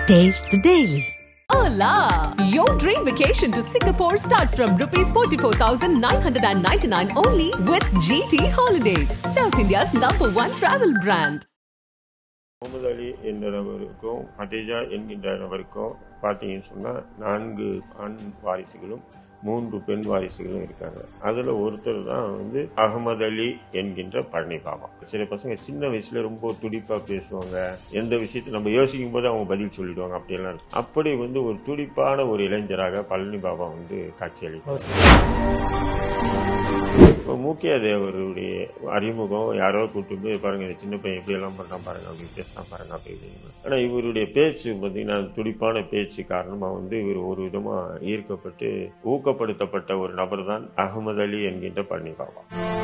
Taste the Daily. Hola! Your dream vacation to Singapore starts from rupees 44,999 only with GT Holidays, South India's number one travel brand. Mohammed அலி என்ற நபருக்கும் Khadija என்கின்ற நபருக்கும் பார்த்தீங்கன்னு சொன்னால் நான்கு ஆண் வாரிசுகளும் மூன்று பெண் வாரிசுகளும் இருக்காங்க அதில் ஒருத்தர் தான் வந்து அகமது அலி என்கின்ற பழனி பாபா சில பசங்க சின்ன வயசுல ரொம்ப துடிப்பாக பேசுவாங்க எந்த விஷயத்தை நம்ம யோசிக்கும் போது அவங்க பதில் சொல்லிடுவாங்க அப்படியெல்லாம் இருக்கும் அப்படி வந்து ஒரு துடிப்பான ஒரு இளைஞராக பழனி பாபா வந்து காட்சியளிப்பார் இப்போ மூக்கியா தேவருடைய அறிமுகம் யாரோ கூட்டு போய் பாருங்க இந்த சின்ன பையன் எப்படி எல்லாம் பண்ணான் பாருங்க அப்படி பேசினா பாருங்க அப்படி இப்படின்னு ஆனா இவருடைய பேச்சு பார்த்தீங்கன்னா துடிப்பான பேச்சு காரணமா வந்து இவர் ஒரு விதமா ஈர்க்கப்பட்டு ஊக்கப்படுத்தப்பட்ட ஒரு நபர் தான் அகமது அலி என்கின்ற பழனி பாபா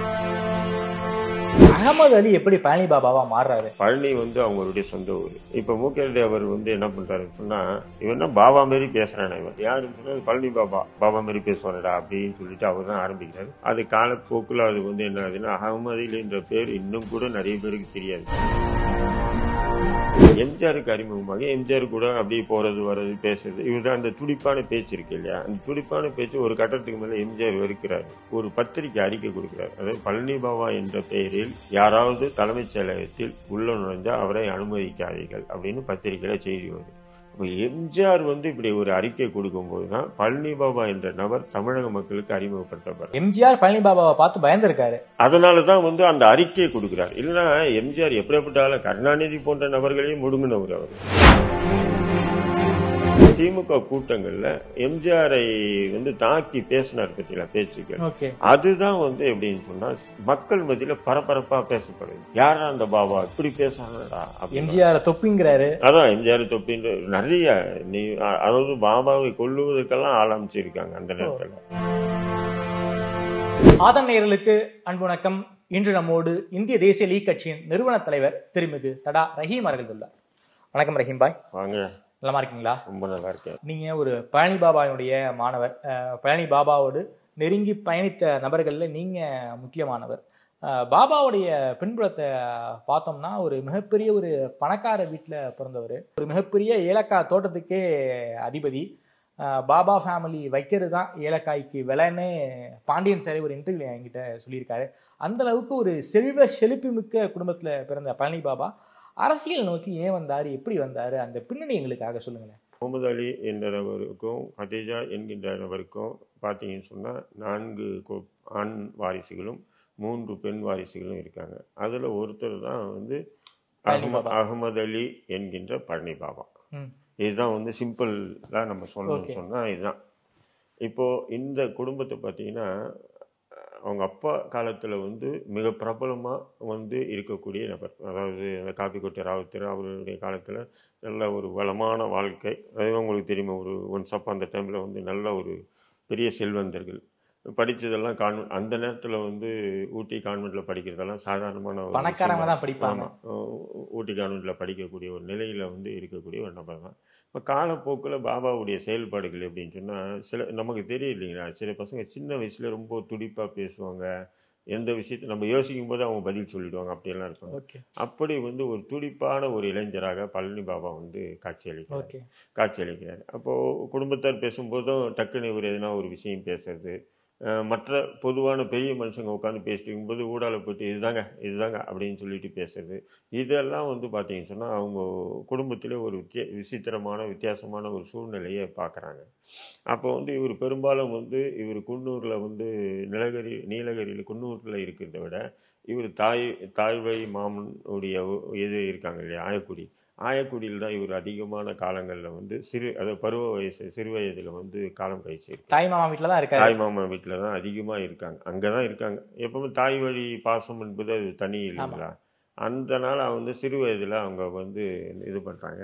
அகமது அலி எப்படி பழனி பாபாவா மாறுறாரு பழனி வந்து அவங்களுடைய சொந்த ஊர் இப்ப மூக்கியா தேவர் வந்து என்ன பண்றாருன்னு சொன்னா இவன் என்ன பாபா மாரி பேசுறானே இவன் யாருன்னு சொன்னா பழனி பாபா பாபா மாரி பேசுவானடா அப்படின்னு சொல்லிட்டு அவர் தான் ஆரம்பிக்கிறாரு அது காலப்போக்கில் அது வந்து என்ன ஆகுதுன்னா அகமது அலி என்ற பேர் இன்னும் கூட நிறைய பேருக்கு தெரியாது எம்ஜிஆருக்கு அறிமுகமாக எம்ஜிஆர் கூட அப்படியே போறது வர்றது பேசுறது இவர்தான் அந்த துடிப்பான பேச்சு இருக்கு இல்லையா அந்த துடிப்பான பேச்சு ஒரு கட்டத்துக்கு மேல எம்ஜிஆர் வெறுக்கிறார் ஒரு பத்திரிகை அறிக்கை கொடுக்கிறார் அதாவது பழனி பாபா என்ற பெயரில் யாராவது தலைமைச் செயலகத்தில் உள்ள நுழைஞ்சா அவரை அனுமதிக்காதீர்கள் அப்படின்னு பத்திரிகையில செய்தி வருது அப்ப எம்ஜிஆர் வந்து இப்படி ஒரு அறிக்கை கொடுக்கும்போது தான் பழனி பாபா என்ற நபர் தமிழக மக்களுக்கு அறிமுகப்படுத்தப்படுறார் எம்ஜிஆர் பழனி பாபாவை பார்த்து பயந்திருக்காரு அதனால தான் வந்து அந்த அறிக்கையை கொடுக்கிறார் இல்லைன்னா எம்ஜிஆர் எப்படிப்பட்டாலும் கருணாநிதி போன்ற நபர்களையும் முடுங்கினவர் அவர் திமுக கூட்டங்கள்ல எம்ஜிஆரை வந்து தாக்கி பேசினார் பத்தியில பேச்சுக்கள் ஓகே அதுதான் வந்து எப்படின்னு சொன்னா மக்கள் மத்தியில பரபரப்பா பேசப்படுது யாரா அந்த பாபா இப்படி பேசுறாங்கடா அப்படின்னு. எம்ஜிஆர் தொப்பிங்கிறாரு அதான் எம்ஜிஆர் தொப்பின்ற நிறைய நீ அ- அதாவது பாபாவை கொல்லுவதற்கெல்லாம் ஆரம்பிச்சிருக்காங்க அந்த நேரத்துல ஆதன் நேயர்களுக்கு அன்பு வணக்கம் இன்று நம்மோடு இந்திய தேசிய லீக் கட்சியின் நிறுவன தலைவர் திருமிகு தடா ரஹீம் அவர்கள் உள்ளார் வணக்கம் ரஹீம் பாய் வாங்க நலமா இருக்கீங்களா ரொம்ப நல்லா இருக்கேன் நீங்க ஒரு பழனி பாபாவினுடைய மாணவர் அஹ், பழனி பாபாவோடு நெருங்கி பயணித்த நபர்கள்ல நீங்க முக்கியமானவர் அஹ், பாபாவுடைய பின்புலத்தை பார்த்தோம்னா ஒரு மிகப்பெரிய ஒரு பணக்கார வீட்டில் பிறந்தவர் ஒரு மிகப்பெரிய ஏலக்காய் தோட்டத்துக்கே அதிபதி அஹ், பாபா ஃபேமிலி வைக்கிறது தான் ஏலக்காய்க்கு விலைன்னு பாண்டியன் சார் ஒரு இன்டர்வியூ என்கிட்ட சொல்லியிருக்காரு அந்த அளவுக்கு ஒரு செல்வ செழிப்பு மிக்க குடும்பத்தில் பிறந்த பழனி பாபா அரசியல் நோக்கி ஏன் வந்தாரு எப்படி வந்தாரு அந்த பின்னணி எங்களுக்காக சொல்லுங்களேன் முகமது அலி என்ற நபருக்கும் ஹதீஜா என்கின்ற நபருக்கும் பார்த்தீங்கன்னு சொன்னால் நான்கு கொ- ஆண் வாரிசுகளும் மூன்று பெண் வாரிசுகளும் இருக்காங்க அதில் ஒருத்தர் தான் வந்து பழனி அகம பாபா. அகமது அலி என்கின்ற பழனி பாபா ம் இதுதான் வந்து சிம்பிளாக நம்ம சொல்லணும்னு Okay. சொன்னால் இதுதான் இப்போ இந்த குடும்பத்தை பார்த்தீங்கன்னா அவங்க அப்பா காலத்தில் வந்து மிக பிரபலமாக வந்து இருக்கக்கூடிய நபர் அதாவது அந்த காப்பிக்கொட்டை ராவுத்தர் அவருடைய காலத்தில் நல்ல ஒரு வளமான வாழ்க்கை அது உங்களுக்கு தெரியுமா ஒரு ஒன்ஸ் அப்போ அந்த டைமில் வந்து நல்ல ஒரு பெரிய செல்வந்தர்கள் படித்ததெல்லாம் கான்வென்ட் அந்த நேரத்தில் வந்து ஊட்டி கான்வென்ட்டில் படிக்கிறதெல்லாம் சாதாரணமான ஒரு பணக்காரங்க விஷயம் தான் படிப்பாங்க ஆமா. ஊ- ஊட்டி கான்வென்ட்டில் படிக்கக்கூடிய ஒரு நிலையில் வந்து இருக்கக்கூடிய ஒரு நபர் தான் இப்போ காலப்போக்கில் பாபாவுடைய செயல்பாடுகள் எப்படின்னு சொன்னால் சில நமக்கு தெரியும் இல்லைங்களா சில பசங்க சின்ன வயசுல ரொம்ப துடிப்பாக பேசுவாங்க எந்த விஷயத்தை நம்ம யோசிக்கும் போது அவங்க பதில் சொல்லிடுவாங்க அப்படியெல்லாம் இருப்பாங்க ஓகே அப்படி வந்து ஒரு துடிப்பான ஒரு இளைஞராக பழனி பாபா வந்து காட்சியளிக்கிறார் ஓகே காட்சியளிக்கிறார் அப்போது குடும்பத்தார் பேசும்போதும் டக்குன்னு இவர் எதனா ஒரு விஷயம் பேசுறது அஹ் மற்ற பொதுவான பெரிய மனுஷங்க உட்காந்து பேசிட்டு இருக்கும்போது ஊடால போயிட்டு இதுதாங்க இதுதாங்க அப்படின்னு சொல்லிட்டு பேசுறது இதெல்லாம் வந்து பார்த்தீங்கன்னு சொன்னால் அவங்க குடும்பத்திலே ஒரு வித்திய விசித்திரமான வித்தியாசமான ஒரு சூழ்நிலையை பார்க்குறாங்க அப்போ வந்து இவர் பெரும்பாலும் வந்து இவர் குன்னூரில் வந்து நிலகிரி நீலகிரியில் குன்னூரில் இருக்கிறத விட இவர் தாய் தாய்வழி மாமனுடைய இது இருக்காங்க இல்லையா ஆயக்குடி ஆயக்குடியில் தான் இவர் அதிகமான காலங்களில் வந்து சிறு அதாவது பருவ வயசு சிறு வயதில் வந்து காலம் கழிச்சு தாய் மாமா வீட்டில் தான் இருக்காரு தாய் மாமா வீட்டில் தான் அதிகமாக இருக்காங்க அங்கே தான் இருக்காங்க எப்பவுமே தாய் வழி பாசம் என்பது அது தனி இல்லைங்களா அந்த நாள் வந்து சிறு வயதில் அவங்க வந்து இது பண்ணுறாங்க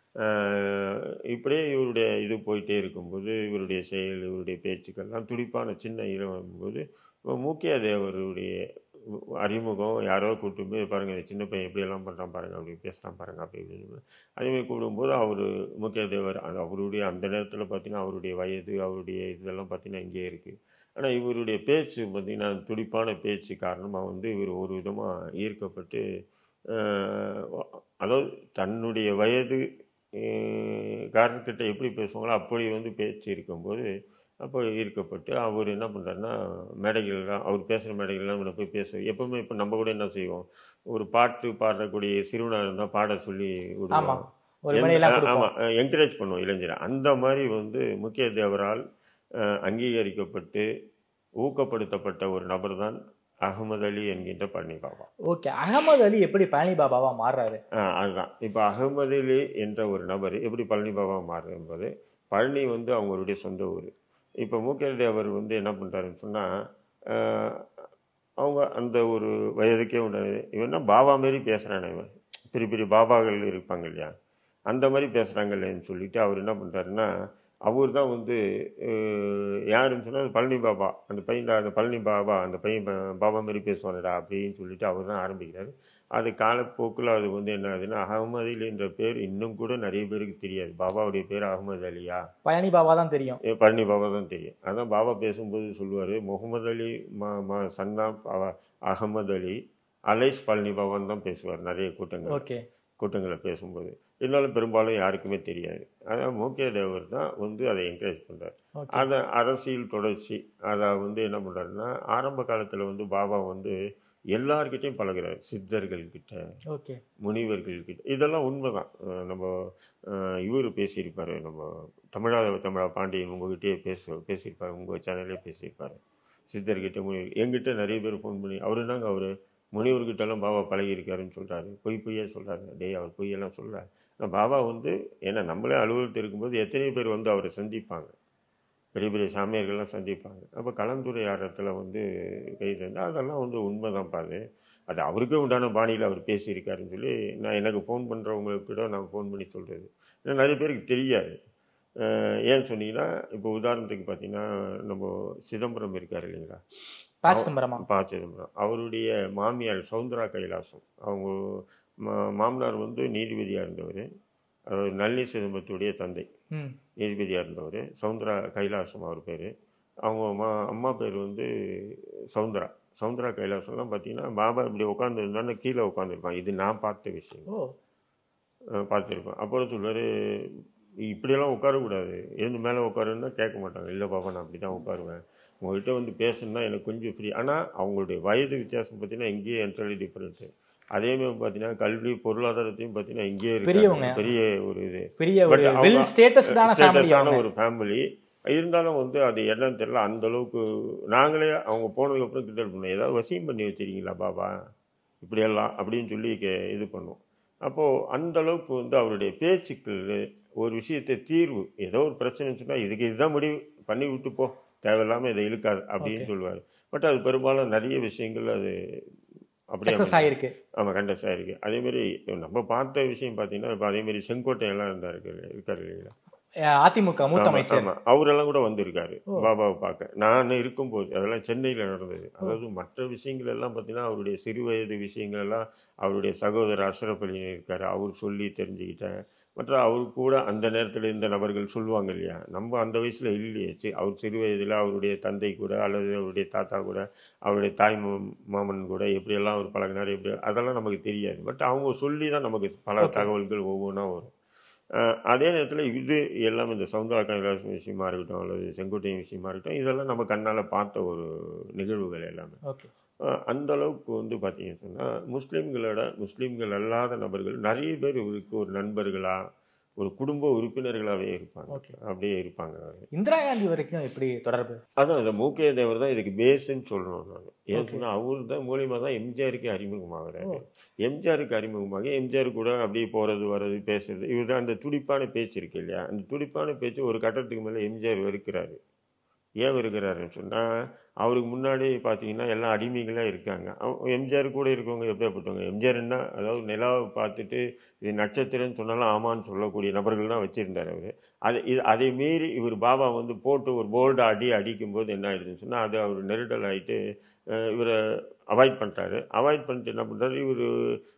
இப்படியே இவருடைய இது போயிட்டே இருக்கும்போது இவருடைய செயல் இவருடைய பேச்சுக்கள்லாம் துடிப்பான சின்ன இளம்போது மூக்கியா தேவருடைய அறிமுகம் யாரோ கூட்டு போய் பாருங்க இந்த சின்ன பையன் எப்படி எல்லாம் பண்ணுறான் பாருங்க அப்படி பேசுகிறான் பாருங்க அப்படி இப்படின்னு அதேமாதிரி கூடும்போது அவர் முக்கிய தேவர் அது அவருடைய அந்த நேரத்தில் பார்த்தீங்கன்னா அவருடைய வயது அவருடைய இதெல்லாம் பார்த்தீங்கன்னா இங்கே இருக்குது ஆனால் இவருடைய பேச்சு பார்த்தீங்கன்னா துடிப்பான பேச்சு காரணமாக வந்து இவர் ஒரு விதமாக ஈர்க்கப்பட்டு அஹ், அதாவது தன்னுடைய வயது கார்கிட்ட எப்படி பேசுவாங்களோ அப்படி வந்து பேச்சு இருக்கும்போது அப்போ ஈர்க்கப்பட்டு அவர் என்ன பண்ணுறாருன்னா மேடைகள்லாம் அவர் பேசுகிற மேடைகள்லாம் இவனை போய் பேச எப்பவுமே இப்போ நம்ம கூட என்ன செய்வோம் ஒரு பாட்டு பாடக்கூடிய சிறுவனாக இருந்தால் பாட சொல்லி ஆமா விடுவோம் ஒரு மேடையெல்லாம் எந்த- கொடுப்போம் ஆமா என்கரேஜ் பண்ணுவோம் இளைஞரை அந்த மாதிரி வந்து முக்கிய தேவரால் அஹ், அங்கீகரிக்கப்பட்டு ஊக்கப்படுத்தப்பட்ட ஒரு நபர் தான் அகமது அலி என்கின்ற பழனி பாபா ஓகே அகமது அலி எப்படி பழனி பாபாவா மாறுறாரு அஹ், அதுதான் இப்போ அகமது அலி என்ற ஒரு நபர் எப்படி பழனி பாபா மாறு என்பது பழனி வந்து அவங்களுடைய சொந்த ஊர் இப்போ மூக்கிய தேவர் வந்து என்ன பண்ணுறாருன்னு சொன்னால் அவங்க அந்த ஒரு வயதுக்கே உண்டாது இவன்னா பாபா மாரி பேசுகிறானே இவன் பெரிய பெரிய பாபாக்கள் இருப்பாங்க இல்லையா அந்த மாதிரி பேசுகிறாங்கல்லன்னு சொல்லிட்டு அவர் என்ன பண்ணுறாருன்னா அவர் தான் வந்து அஹ், யாருன்னு சொன்னால் பழனி பாபா அந்த பையன் அந்த பழனி பாபா அந்த பையன் பா- பாபா மாதிரி பேசுவானடா அப்படின்னு சொல்லிட்டு அவர் தான் ஆரம்பிக்கிறாரு அது காலப்போக்கில் அது வந்து என்ன ஆகுதுன்னா அகமது அலி என்ற பேர் இன்னும் கூட நிறைய பேருக்கு தெரியாது பாபாவுடைய பேர் அகமது அலியா பழனி பாபா தான் தெரியும் ஏ, பழனி பாபா தான் தெரியும் அதான் பாபா பேசும்போது சொல்லுவார் முகமது அலி மா மா சன்னா அவ- அகமது அலி அலைஸ் பழனி பாபான்னு தான் பேசுவார் நிறைய கூட்டங்கள் ஓகே கூட்டங்களை பேசும்போது இருந்தாலும் பெரும்பாலும் யாருக்குமே தெரியாது அதான் மூக்கிய தேவர் தான் வந்து அதை என்கரேஜ் பண்ணுறார் ஓகே அதை அரசியல் தொடர்ச்சி அதை வந்து என்ன பண்ணுறாருன்னா ஆரம்ப காலத்தில் வந்து பாபா வந்து எல்லார்கிட்டையும் பழகுறாரு சித்தர்கள்கிட்ட ஓகே முனிவர்கள்கிட்ட இதெல்லாம் உண்மைதான் அஹ் நம்ம இவர் பேசியிருப்பார் நம்ம தமிழா தமிழா பாண்டியன் உங்ககிட்டயே பேச பேசியிருப்பார் உங்கள் சேனல்லே பேசியிருப்பார் சித்தர்கிட்ட முனிவர் எங்கிட்ட நிறைய பேர் ஃபோன் பண்ணி அவர் என்னங்க அவர் முனிவர்கிட்டலாம் பாபா பழகியிருக்காருன்னு சொல்கிறாரு பொய் பொய்யா சொல்கிறாரு டேய் அவர் பொய்யெல்லாம் சொல்கிறார் ஆனால் பாபா வந்து ஏன்னா நம்மளே அலுவலகத்தில் இருக்கும்போது எத்தனை பேர் வந்து அவரை சந்திப்பாங்க பெரிய பெரிய சாமியார்கள்லாம் சந்திப்பாங்க அப்போ கலந்துரையாடத்தில் வந்து கை தந்து அதெல்லாம் வந்து உண்மைதான் பாரு அது அவருக்கே உண்டான பாணியில் அவர் பேசியிருக்காருன்னு சொல்லி நான் எனக்கு ஃபோன் பண்ணுறவங்களுக்கு கூட நான் ஃபோன் பண்ணி சொல்கிறது ஏன்னா நிறைய பேருக்கு தெரியாது அஹ் ஏன் சொன்னீங்கன்னா இப்போ உதாரணத்துக்கு பார்த்தீங்கன்னா நம்ம சிதம்பரம் இருக்கார் இல்லைங்களா ப சிதம்பரமா பா சிதம்பரம் அவருடைய மாமியார் சவுந்தரா கைலாசம் அவங்க மா- மாமனார் வந்து நீதிபதியாக இருந்தவர் அவர் நல்லி சிதம்பரத்துடைய தந்தை ம் நீதிபதியாக இருந்தவர் சவுந்தரா கைலாசம் அவர் பேர் அவங்க அம்மா அம்மா பேர் வந்து சவுந்தரா சவுந்தரா கைலாசம்லாம் பார்த்தீங்கன்னா பாபா இப்படி உட்காந்துருந்தான்னு கீழே உட்காந்துருப்பான் இது நான் பார்த்த விஷயம் ஓ அஹ் பார்த்திருப்பேன் அப்புறம் சொல்லுவார் இப்படியெல்லாம் உட்காரக்கூடாது எழுந்து மேலே உட்காருன்னா கேட்க மாட்டாங்க இல்லை பாப்பா நான் அப்படி தான் உட்காருவேன் உங்கள்கிட்ட வந்து பேசணும்னா எனக்கு கொஞ்சம் ஃப்ரீ ஆனால் அவங்களுடைய வயது வித்தியாசம் பார்த்தீங்கன்னா இங்கேயே என்ட்ரலி டிஃப்ரெண்ட்டு அதேமாதிரி பார்த்தீங்கன்னா கல்வி பொருளாதாரத்தையும் பார்த்தீங்கன்னா இங்கேயே பெரியவங்க. இருக்காங்க பெரிய ஒரு இது பெரிய ஒரு But அவங்க- வெல் ஸ்டேட்டஸ்டான ஃபேமிலி ஸ்டேட்டஸான ஒரு ஃபேமிலி இருந்தாலும் வந்து அது என்னன்னு தெரியல அந்த அளவுக்கு நாங்களே அவங்க போனதுக்கு அப்புறம் கிண்டல் பண்ணோம் ஏதாவது வசியம் பண்ணி வச்சிருக்கீங்களா பாபா இப்படியெல்லாம் அப்படின்னு சொல்லி கே- இது பண்ணுவோம் அப்போது அந்த அளவுக்கு வந்து அவருடைய பேச்சுக்கள் ஒரு விஷயத்தை தீர்வு ஏதோ ஒரு பிரச்சனைன்னு சொன்னால் இதுக்கு இதுதான் முடிவு பண்ணி விட்டு போ தேவையில்லாமல் இதை இழுக்காது அப்படின்னு Okay. சொல்லுவார் பட் அது பெரும்பாலும் நிறைய விஷயங்கள் அது அப்படியே சக்சஸ் ஆயிருக்கு ஆமாம் கண்டஸ் ஆயிருக்கு அதேமாரி நம்ம பார்த்த விஷயம் பார்த்தீங்கன்னா இப்போ அதேமாரி செங்கோட்டை எல்லாம் இருந்தாரு இருக்காரு இல்லைங்களா அஹ் அதிமுக மூத்த ஆமா, அமைச்சர் ஆமா. அவரெல்லாம் கூட வந்திருக்காரு ஓ. பாபாவை பார்க்க நான் இருக்கும்போது அதெல்லாம் சென்னையில் நடந்தது அதாவது மற்ற விஷயங்கள் எல்லாம் பார்த்தீங்கன்னா அவருடைய சிறு வயது விஷயங்கள் எல்லாம் அவருடைய சகோதரர் அஷ்ரப் அலி இருக்காரு அவர் சொல்லி தெரிஞ்சுக்கிட்டேன் மற்ற அவர் கூட அந்த நேரத்தில் இருந்த நபர்கள் சொல்லுவாங்க இல்லையா நம்ம அந்த வயசில் இல்லையே சி அவர் சிறு வயதில் அவருடைய தந்தை கூட அல்லது அவருடைய தாத்தா கூட அவருடைய தாய் மா- மாமன் கூட எப்படியெல்லாம் அவர் பழகினார் எப்படி அதெல்லாம் நமக்கு தெரியாது பட் அவங்க சொல்லி தான் நமக்கு பல Okay. தகவல்கள் ஒவ்வொன்றா வரும் அஹ் அதே நேரத்தில் இது எல்லாம் இந்த சவுந்தரா கைலாசம் விஷயமா இருக்கட்டும் அல்லது செங்கோட்டையின் விஷயமா இருக்கட்டும் இதெல்லாம் நம்ம கண்ணால் பார்த்த ஒரு நிகழ்வுகள் எல்லாமே ஓகே அஹ் அந்த அளவுக்கு வந்து பார்த்தீங்கன்னு சொன்னால் முஸ்லீம்களோட முஸ்லீம்கள் அல்லாத நபர்கள் நிறைய பேர் இவருக்கு ஒரு நண்பர்களா ஒரு குடும்ப உறுப்பினர்களாகவே இருப்பாங்க Okay. அப்படியே இருப்பாங்க இந்திரா காந்தி வரைக்கும் எப்படி தொடர்பு அதான் அந்த மூக்கிய தேவர் தான் இதுக்கு பேஸ்ன்னு சொல்லணும் நான் ஏன் Okay. சொன்னால் அவர் தான் மூலியமாக தான் எம்ஜிஆருக்கு அறிமுகமாகிறாரு ஓ. எம்ஜிஆருக்கு அறிமுகமாகி எம்ஜிஆர் கூட அப்படியே போகிறது வர்றது பேசுறது இவர் தான் அந்த துடிப்பான பேச்சு இருக்கு இல்லையா அந்த துடிப்பான பேச்சு ஒரு கட்டத்துக்கு மேலே எம்ஜிஆர் வெறுக்கிறாரு ஏன் வெறுக்கிறாருன்னு சொன்னால் அவருக்கு முன்னாடி பார்த்தீங்கன்னா எல்லாம் அடிமைகளாக இருக்காங்க அவ- எம்ஜிஆர் கூட இருக்கவங்க எப்படிப்பட்டவங்க எம்ஜிஆர் என்ன அதாவது நிலாவை பார்த்துட்டு இது நட்சத்திரம்னு சொன்னாலும் ஆமான்னு சொல்லக்கூடிய நபர்கள் தான் வச்சுருந்தார் அவர் அது இது அதை மீறி இவர் பாபா வந்து போட்டு ஒரு போல்டு அடி அடிக்கும்போது என்ன ஆயிடுதுன்னு சொன்னால் அது அவர் நெருடல் ஆகிட்டு இவரை அவாய்ட் பண்ணிட்டாரு அவாய்ட் பண்ணிட்டு என்ன பண்ணுறாரு இவர்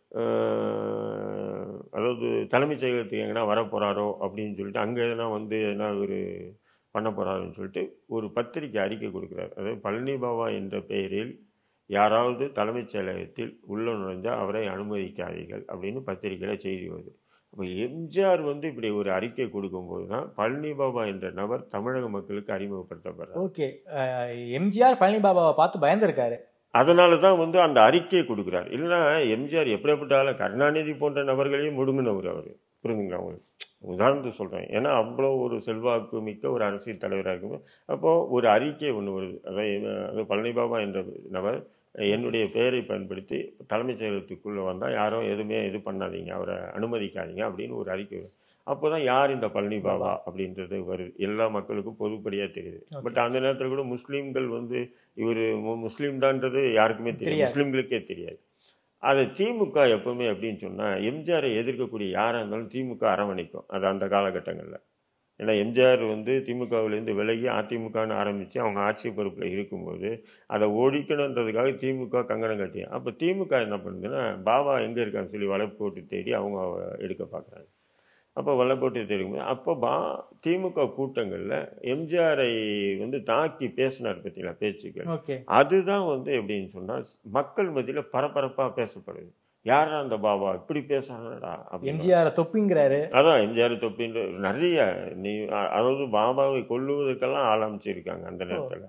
அதாவது தலைமைச் செயலகத்துக்கு எங்கன்னா வர போகிறாரோ அப்படின்னு சொல்லிட்டு அங்கே எதனா வந்து எதனா ஒரு பண்ண போகிறாருன்னு சொல்லிட்டு ஒரு பத்திரிக்கை அறிக்கை கொடுக்குறாரு அதாவது பழனி பாபா என்ற பெயரில் யாராவது தலைமைச் செயலகத்தில் உள்ள நுழைஞ்சால் அவரை அனுமதிக்காதீர்கள் அப்படின்னு பத்திரிக்கையில் செய்தி வருது அப்போ எம்ஜிஆர் வந்து இப்படி ஒரு அறிக்கை கொடுக்கும்போது தான் பழனி பாபா என்ற நபர் தமிழக மக்களுக்கு அறிமுகப்படுத்தப்படுறார் ஓகே எம்ஜிஆர் பழனி பாபாவை பார்த்து பயந்துருக்காரு அதனால தான் வந்து அந்த அறிக்கையை கொடுக்குறார் இல்லைன்னா எம்ஜிஆர் எப்படிப்பட்டாலும் கருணாநிதி போன்ற நபர்களையும் முடுங்கினவர் அவர் புரிஞ்சுங்களா உங்களுக்கு உதாரணத்துக்கு சொல்கிறேன் ஏன்னா அவ்வளோ ஒரு செல்வாக்கு மிக்க ஒரு அரசியல் தலைவராக இருக்கும்போது அப்போது ஒரு அறிக்கை ஒன்று வருது அதாவது அது பழனி பாபா என்ற நபர் என்னுடைய பெயரை பயன்படுத்தி தலைமைச் செயலகத்துக்குள்ளே வந்தால் யாரும் எதுவுமே இது பண்ணாதீங்க அவரை அனுமதிக்காதீங்க அப்படின்னு ஒரு அறிக்கை வரும் அப்போ தான் யார் இந்த பழனி பாபா அப்படின்றது வருது எல்லா மக்களுக்கும் பொதுப்படியாக தெரியுது Okay. பட் அந்த நேரத்தில் கூட முஸ்லீம்கள் வந்து இவர் முஸ்லீம் தான்ன்றது யாருக்குமே தெரியாது தெரியாது. முஸ்லீம்களுக்கே தெரியாது அது திமுக எப்பவுமே அப்படின்னு சொன்னால் எம்ஜிஆரை எதிர்க்கக்கூடிய யாராக இருந்தாலும் திமுக அரவணைக்கும் அது அந்த காலகட்டங்களில் ஏன்னா எம்ஜிஆர் வந்து திமுகவிலேருந்து விலகி அதிமுகன்னு ஆரம்பித்து அவங்க ஆட்சி பொறுப்பில் இருக்கும்போது அதை ஒழிக்கணுன்றதுக்காக திமுக கங்கணம் கட்டி அப்போ திமுக என்ன பண்ணுதுன்னா பாபா எங்கே இருக்கான்னு சொல்லி வலை போட்டு தேடி அவங்க எடுக்க பார்க்குறாங்க அப்போ வலை போட்டு தேடும்போது அப்போ பா திமுக கூட்டங்களில் எம்ஜிஆரை வந்து தாக்கி பேசினார் பார்த்தீங்களா பேச்சுக்கள் ஓகே அதுதான் வந்து எப்படின்னு சொன்னால் மக்கள் மத்தியில் பரபரப்பாக பேசப்படுது யாரா அந்த பாபா இப்படி பேசுறாங்கடா அப்படின்னு எம்ஜிஆர் தொப்பிங்கிறாரு அதான் எம்ஜிஆர் தொப்பின்ற நிறைய நீ அ- அதாவது பாபாவை கொல்லுவதற்கெல்லாம் ஆரம்பிச்சிருக்காங்க அந்த நேரத்தில்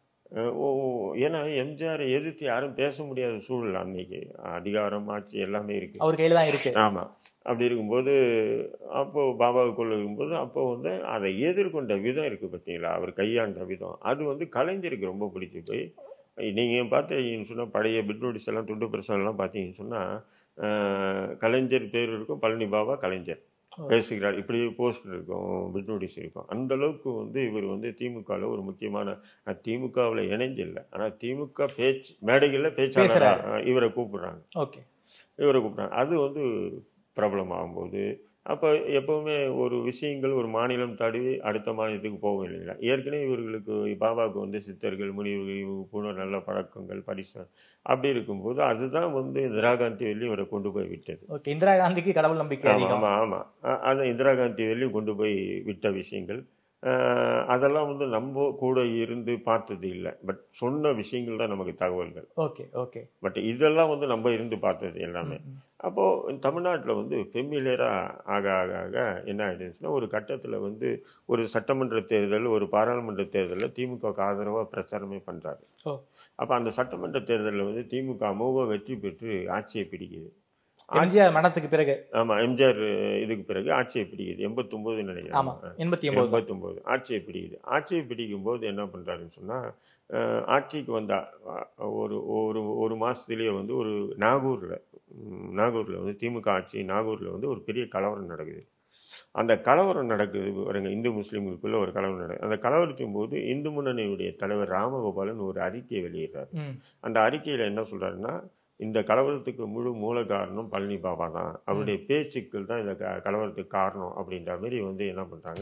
ஏன்னா எம்ஜிஆரை எதிர்த்து யாரும் பேச முடியாத சூழல் அன்னைக்கு அதிகாரம் ஆட்சி எல்லாமே இருக்கு அவர் கையில தான் இருக்கு ஆமா அப்படி இருக்கும்போது அப்போ பாபாவை கொள்ளும்போது அப்போ வந்து அதை எதிர்கொண்ட விதம் இருக்கு பார்த்தீங்களா அவர் கையாண்ட விதம் அது வந்து கலைஞருக்கு ரொம்ப பிடிச்சி போய் நீங்கள் பார்த்தீங்கன்னு சொன்னால் பழைய பிட் நோட்டீஸ் எல்லாம் துண்டு பிரசனம்லாம் பார்த்தீங்கன்னு சொன்னால் கலைஞர் பேர் இருக்கும் பழனி பாபா கலைஞர் பேசுகிறார் இப்படி போஸ்டர் இருக்கும் பிட் நோட்டீஸ் இருக்கும் அந்த அளவுக்கு வந்து இவர் வந்து திமுகவில் ஒரு முக்கியமான திமுகவில் இணைஞ்சில்லை ஆனால் திமுக பேச்சு மேடைகளில் பேச்சாளராக இவரை கூப்பிடுறாங்க ஓகே இவரை கூப்பிட்றாங்க அது வந்து பிரபலமாகும்போது அப்போ எப்போவுமே ஒரு விஷயங்கள் ஒரு மாநிலம் தாண்டி அடுத்த மாநிலத்துக்கு போகும் இல்லைங்களா ஏற்கனவே இவர்களுக்கு பாபாவுக்கு வந்து சித்தர்கள் முனிவர்கள் இவங்க போன நல்ல பழக்கங்கள் பரிசு அப்படி இருக்கும்போது அதுதான் வந்து இந்திரா காந்தி வெளியும் இவரை கொண்டு போய் விட்டது ஓகே இந்திரா காந்திக்கு கடவுள் நம்பிக்கை ஆமாம் அதிகம் ஆமாம் ஆமாம் அது இந்திரா காந்தி வெளியும் கொண்டு போய் விட்ட விஷயங்கள் அஹ், அதெல்லாம் வந்து நம்ம கூட இருந்து பார்த்தது இல்லை பட் சொன்ன விஷயங்கள் தான் நமக்கு தகவல்கள் ஓகே ஓகே பட் இதெல்லாம் வந்து நம்ம இருந்து பார்த்தது எல்லாமே அப்போது தமிழ்நாட்டில் வந்து ஃபெமிலியராக ஆக ஆக ஆக என்ன ஆயிடுச்சுன்னா ஒரு கட்டத்தில் வந்து ஒரு சட்டமன்ற தேர்தல் ஒரு பாராளுமன்ற தேர்தலில் திமுகவுக்கு ஆதரவாக பிரச்சாரமே பண்ணுறாரு ஓ அப்போ அந்த சட்டமன்ற தேர்தலில் வந்து திமுக அமோக வெற்றி பெற்று ஆட்சியை பிடிக்குது எம்ஜிஆர் மரணத்துக்கு பிறகு ஆமாம் எம்ஜிஆர் இதுக்கு பிறகு ஆட்சியை பிடிக்குது எண்பத்தொம்போது ஆமா நினைக்கிறேன் எண்பத்தி ஒன்பது எண்பத்தொம்போது ஆட்சியை பிடிக்குது ஆட்சியை பிடிக்கும் போது என்ன பண்ணுறாருன்னு சொன்னால் ஆட்சிக்கு வந்த அஹ், ஒரு ஒரு ஒரு மாதத்துலேயே வந்து ஒரு நாகூரில் நாகூரில் வந்து திமுக ஆட்சி நாகூரில் வந்து ஒரு பெரிய கலவரம் நடக்குது அந்த கலவரம் நடக்குது பாருங்க இந்து முஸ்லீம்களுக்குள்ள ஒரு கலவரம் நடக்குது அந்த கலவரத்தின் போது இந்து முன்னணியுடைய தலைவர் ராமகோபாலன் ஒரு அறிக்கையை வெளியிடுறார் ம் அந்த அறிக்கையில் என்ன சொல்றாருன்னா இந்த கலவரத்துக்கு முழு மூல காரணம் பழனி பாபா தான் அவருடைய பேச்சுக்கள் தான் இந்த க- கலவரத்துக்கு காரணம் அப்படின்ற மாதிரி வந்து என்ன பண்ணுறாங்க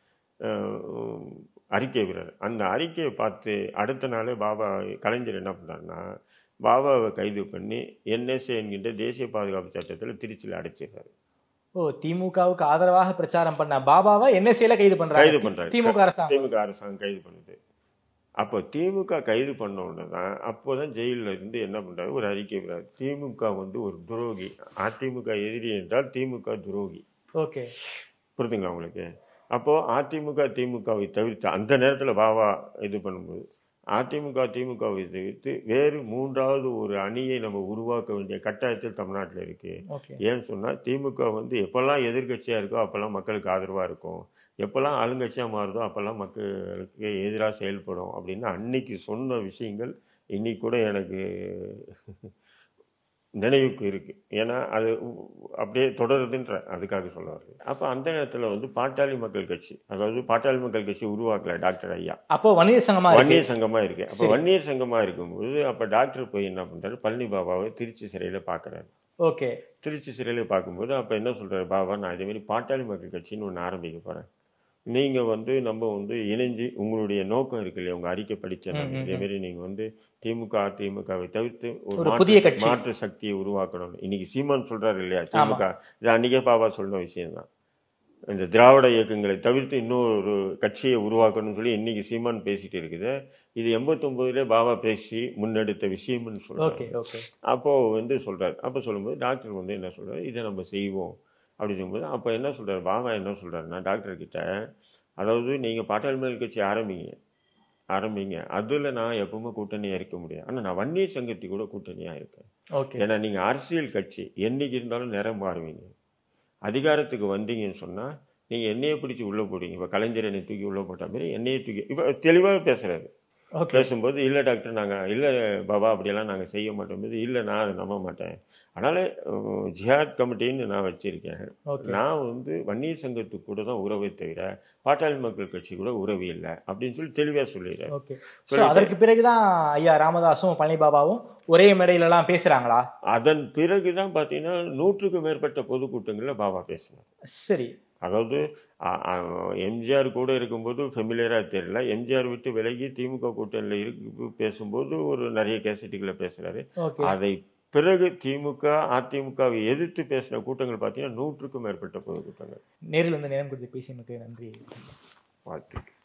அறிக்கை விடுறாரு அந்த அறிக்கையை பார்த்து அடுத்த நாளே பாபா கலைஞர் என்ன பண்ணுறாருன்னா பாபாவை கைது பண்ணி என்எஸ்ஏ என்கின்ற தேசிய பாதுகாப்பு சட்டத்தில் திருச்சியில் அடைச்சிடுறாரு ஓ திமுகவுக்கு ஆதரவாக பிரச்சாரம் பண்ண பாபாவை என்எஸ்ஏல கைது பண்றாங்க கைது பண்றாரு திமுக அரசாங்கம் திமுக அரசாங்கம் கைது பண்ணுது அப்போ திமுக கைது பண்ண உடனே தான் அப்போதான் ஜெயிலில் இருந்து என்ன பண்றாரு ஒரு அறிக்கை விடுறாரு திமுக வந்து ஒரு துரோகி அதிமுக எதிரி என்றால் திமுக துரோகி ஓகே புரியுதுங்களா உங்களுக்கு அப்போ அதிமுக திமுகவை தவிர்த்து அந்த நேரத்தில் பாபா இது பண்ணும்போது அதிமுக திமுகவை தவிர்த்து வேறு மூன்றாவது ஒரு அணியை நம்ம உருவாக்க வேண்டிய கட்டாயத்தில் தமிழ்நாட்டில் இருக்கு ஓகே ஏன்னு சொன்னால் திமுக வந்து எப்போல்லாம் எதிர்க்கட்சியாக இருக்கோ அப்போல்லாம் மக்களுக்கு ஆதரவாக இருக்கும் எப்போல்லாம் ஆளுங்கட்சியாக மாறுதோ அப்போல்லாம் மக்களுக்கு எதிராக செயல்படும் அப்படின்னு அன்னைக்கு சொன்ன விஷயங்கள் இன்னைக்கு கூட எனக்கு நினைவுக்கு இருக்குது ஏன்னா அது அப்படியே தொடருதுன்ற அதுக்காக சொல்ல வருது அப்போ அந்த நேரத்தில் வந்து பாட்டாளி மக்கள் கட்சி அதாவது பாட்டாளி மக்கள் கட்சி உருவாக்கல டாக்டர் ஐயா அப்போ வன்னியர் சங்கமா இருக்கு வன்னியர் சங்கமா இருக்கு அப்போ சரி. வன்னியர் சங்கமா இருக்கும்போது அப்போ டாக்டர் போய் என்ன பண்றாரு பழனி பாபாவை திருச்சி சிறையில் பார்க்குறாரு ஓகே திருச்சி சிறையில் பார்க்கும்போது அப்போ என்ன சொல்றாரு பாபா நான் இதே மாதிரி பாட்டாளி மக்கள் கட்சின்னு ஒன்று ஆரம்பிக்க போகிறேன் நீங்கள் வந்து நம்ம வந்து இணைஞ்சு உங்களுடைய நோக்கம் இருக்கு இல்லையா உங்கள் அறிக்கை படித்தேன் ம், ம், இதே மாதிரி நீங்கள் வந்து திமுக அதிமுகவை தவிர்த்து ஒரு ஒரு புதிய மாற்று- கட்சி. மாற்று சக்தியை உருவாக்கணும் இன்னைக்கு சீமான் சொல்றாரு இல்லையா திமுக இது அன்னைக்கே பாபா சொன்ன விஷயம்தான் இந்த திராவிட இயக்கங்களை தவிர்த்து இன்னொரு கட்சியை உருவாக்கணும்னு சொல்லி இன்னைக்கு சீமான் பேசிட்டு இருக்குது இது எண்பத்தொம்போதுல பாபா பேசி முன்னெடுத்த விஷயம்னு சொல்றாரு ஓகே ஓகே அப்போ வந்து சொல்றாரு அப்போ சொல்லும்போது டாக்டர் வந்து என்ன சொல்றாரு இதை நம்ம செய்வோம் அப்படி இருக்கும்போது அப்போ என்ன சொல்றாரு பாபா என்ன சொல்றாருன்னா டாக்டர் கிட்ட அதாவது நீங்கள் பாட்டாளி மேல் கட்சி ஆரம்பிங்க ஆரம்பிங்க அதில் நான் எப்பவுமே கூட்டணியாக இருக்க முடியும் ஆனால் நான் வன்னியர் சங்கத்தி கூட கூட்டணியாக இருக்கேன் ஓகே ஏன்னா நீங்கள் அரசியல் கட்சி என்னைக்கு இருந்தாலும் நிறம் மாறுவீங்க அதிகாரத்துக்கு வந்தீங்கன்னு சொன்னால் நீங்கள் என்னையை பிடிச்சி உள்ளே போடுவீங்க இப்போ கலைஞர் என்னை தூக்கி உள்ளே போட்ட மாதிரி என்னையை தூக்கி இப்போ தெளிவாக பேசுகிறாரு ஓகே பேசும்போது இல்லை டாக்டர் நாங்கள் இல்லை பாபா அப்படியெல்லாம் நாங்கள் செய்ய மாட்டோம் இல்லை நான் அதை நம்ப மாட்டேன் அதனால் அஹ், ஜிஹாத் கமிட்டின்னு நான் வச்சுருக்கேன் ஓகே நான் வந்து வன்னியர் சங்கத்துக்கு கூட தான் உறவை தவிர பாட்டாளி மக்கள் கட்சி கூட உறவு இல்லை அப்படின்னு சொல்லி தெளிவாக சொல்லிடுறேன் ஓகே ஸோ அதற்கு பிறகுதான் ஐயா ராமதாஸும் பழனி பாபாவும் ஒரே மேடையில எல்லாம் பேசுறாங்களா அதன் பிறகு தான் பார்த்தீங்கன்னா நூற்றுக்கு மேற்பட்ட பொதுக்கூட்டங்களில் பாபா பேசினார் சரி அதாவது அ- அ- எம்ஜிஆர் கூட இருக்கும்போது ஃபெமிலியராக தெரியல எம்ஜிஆர் விட்டு விலகி திமுக கூட்டணியில் இருக்கு பேசும்போது ஒரு நிறைய கேசட்டுகளை பேசுகிறாரு ஓகே அதை பிறகு திமுக அதிமுகவை எதிர்த்து பேசின கூட்டங்கள் பார்த்தீங்கன்னா நூற்றுக்கும் மேற்பட்ட பொதுக்கூட்டங்கள் நேரில் வந்து நேரம் கொடுத்து பேசியமைக்கு நன்றி வாழ்த்துக்கள்